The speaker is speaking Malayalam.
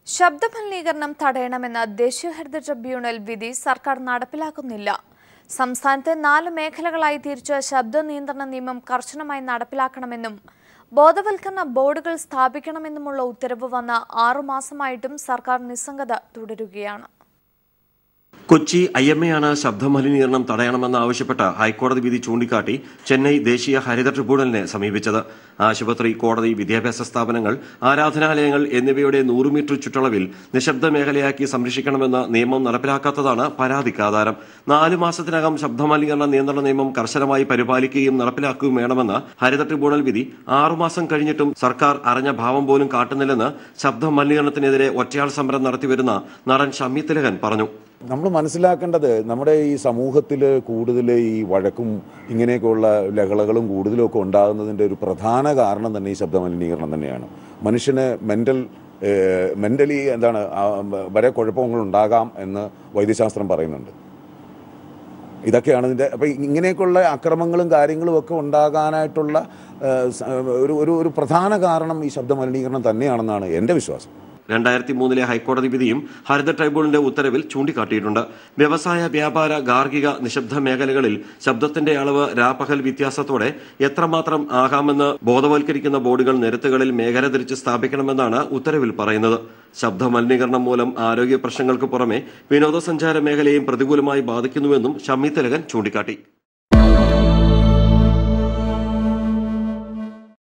ശബ്ദമലിനീകരണം തടയണമെന്ന ദേശീയ ഹരിത ട്രിബ്യൂണൽ വിധി സർക്കാർ നടപ്പിലാക്കുന്നില്ല സംസ്ഥാനത്തെ നാല് മേഖലകളായി തിരിച്ച് ശബ്ദ നിയന്ത്രണ നിയമം കർശനമായി നടപ്പിലാക്കണമെന്നും ബോധവൽക്കരണ ബോർഡുകൾ സ്ഥാപിക്കണമെന്നുമുള്ള ഉത്തരവ് വന്ന ആറുമാസമായിട്ടും സർക്കാർ നിസ്സംഗത തുടരുകയാണ് കൊച്ചി ഐ എം എ ആണ് ശബ്ദമലിനീകരണം തടയണമെന്ന് ആവശ്യപ്പെട്ട ഹൈക്കോടതി വിധി ചൂണ്ടിക്കാട്ടി ചെന്നൈ ദേശീയ ഹരിത ട്രിബ്യൂണലിനെ സമീപിച്ചത് ആശുപത്രി കോടതി വിദ്യാഭ്യാസ സ്ഥാപനങ്ങൾ ആരാധനാലയങ്ങൾ എന്നിവയുടെ നൂറ് മീറ്റർ ചുറ്റളവിൽ നിശബ്ദ മേഖലയാക്കി സംരക്ഷിക്കണമെന്ന നിയമം നടപ്പിലാക്കാത്തതാണ് പരാതിക്ക് ആധാരം നാലു മാസത്തിനകം ശബ്ദമലിനീകരണ നിയന്ത്രണ നിയമം കർശനമായി പരിപാലിക്കുകയും നടപ്പിലാക്കുകയും വേണമെന്ന് ഹരിത ട്രിബ്യൂണൽ വിധി ആറുമാസം കഴിഞ്ഞിട്ടും സർക്കാർ അറിഞ്ഞ ഭാവം പോലും കാട്ടുന്നില്ലെന്ന് ശബ്ദ മലിനീകരണത്തിനെതിരെ ഒറ്റയാൾ സമരം നടത്തിവരുന്ന നടൻ ഷമ്മി തിലകൻ പറഞ്ഞു നമ്മൾ മനസ്സിലാക്കേണ്ടത് നമ്മുടെ ഈ സമൂഹത്തിൽ കൂടുതൽ ഈ വഴക്കും ഇങ്ങനെയൊക്കെയുള്ള ലഹളകളും കൂടുതലൊക്കെ ഉണ്ടാകുന്നതിൻ്റെ ഒരു പ്രധാന കാരണം തന്നെ ഈ ശബ്ദമലിനീകരണം തന്നെയാണ് മനുഷ്യന് മെൻ്റൽ മെൻ്റലി എന്താണ് ആ, വരെ കുഴപ്പങ്ങൾ ഉണ്ടാകാം എന്ന് വൈദ്യശാസ്ത്രം പറയുന്നുണ്ട് ഇതൊക്കെയാണ് ഇതിൻ്റെ അപ്പോൾ ഇങ്ങനെയൊക്കെയുള്ള അക്രമങ്ങളും കാര്യങ്ങളും ഒക്കെ ഉണ്ടാകാനായിട്ടുള്ള ആ, സ- ഒരു ഒരു ഒരു പ്രധാന കാരണം ഈ ശബ്ദമലിനീകരണം തന്നെയാണെന്നാണ് എൻ്റെ വിശ്വാസം രണ്ടായിരത്തി മൂന്നിലെ ഹൈക്കോടതി വിധിയും ഹരിത ട്രൈബ്യൂണലിന്റെ ഉത്തരവിൽ ചൂണ്ടിക്കാട്ടിയിട്ടുണ്ട് വ്യവസായ വ്യാപാര ഗാർഹിക നിശബ്ദ മേഖലകളിൽ ശബ്ദത്തിന്റെ അളവ് രാപ്പകൽ വ്യത്യാസത്തോടെ എത്രമാത്രം ആകാമെന്ന് ബോധവൽക്കരിക്കുന്ന ബോർഡുകൾ നിരത്തുകളിൽ മേഖല തിരിച്ച് സ്ഥാപിക്കണമെന്നാണ് ഉത്തരവിൽ പറയുന്നത് ശബ്ദ മലിനീകരണം മൂലം ആരോഗ്യ പ്രശ്നങ്ങൾക്ക് പുറമെ വിനോദസഞ്ചാര മേഖലയെയും പ്രതികൂലമായി ബാധിക്കുന്നുവെന്നും ഷമ്മി തിലകൻ ചൂണ്ടിക്കാട്ടി